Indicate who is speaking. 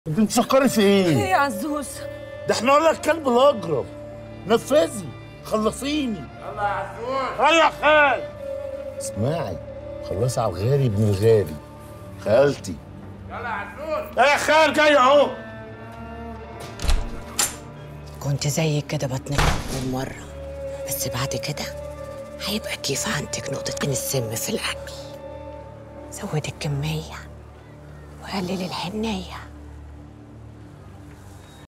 Speaker 1: انت بتفكري في
Speaker 2: ايه
Speaker 1: ايه؟
Speaker 2: يا عزوز
Speaker 1: ده احنا ولا الكلب الاجرب نفذي خلصيني
Speaker 3: يلا يا عزوز
Speaker 1: هيا يا خال اسمعي خلصي على الغالي ابن الغالي خالتي
Speaker 3: يلا يا عزوز
Speaker 1: ايه يا خال جاي اهو
Speaker 4: كنت زيك كده بتنفخ من مرة بس بعد كده هيبقى كيف عندك نقطتين السم في الأكل زودي الكمية وقللي الحنية